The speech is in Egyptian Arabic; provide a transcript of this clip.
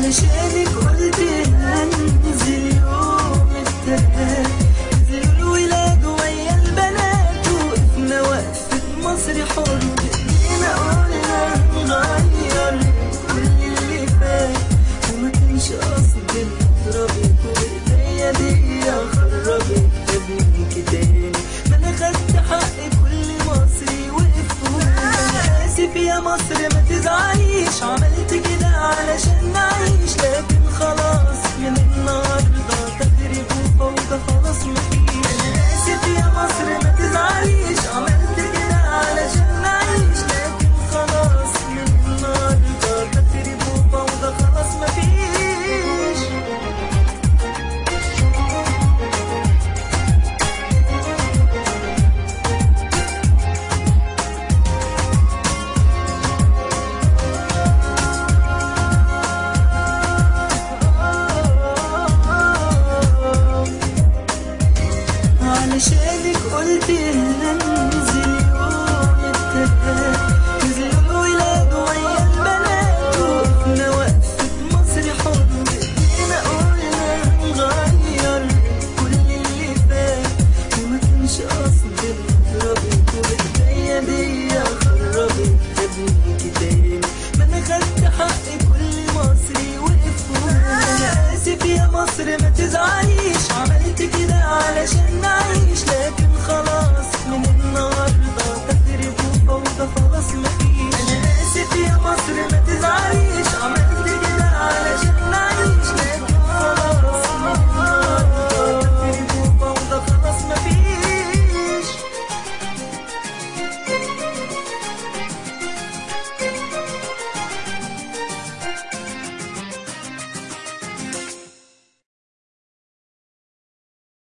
علشانك قلت هنزل يوم التلات نزلوا الولاد ويا البنات وقفنا وقفة مصر حر بإيدينا قلنا نغير كل اللي فات وما كانش قصدي اضربك وايديا دي اخرجك ابنك تاني ما انا خدت حق كل مصري وقف انا اسف يا مصر ما تزعليش عملت كده علشان نعيش لكن خلاص من النهارده تخرب وفوضى خلاص مفيش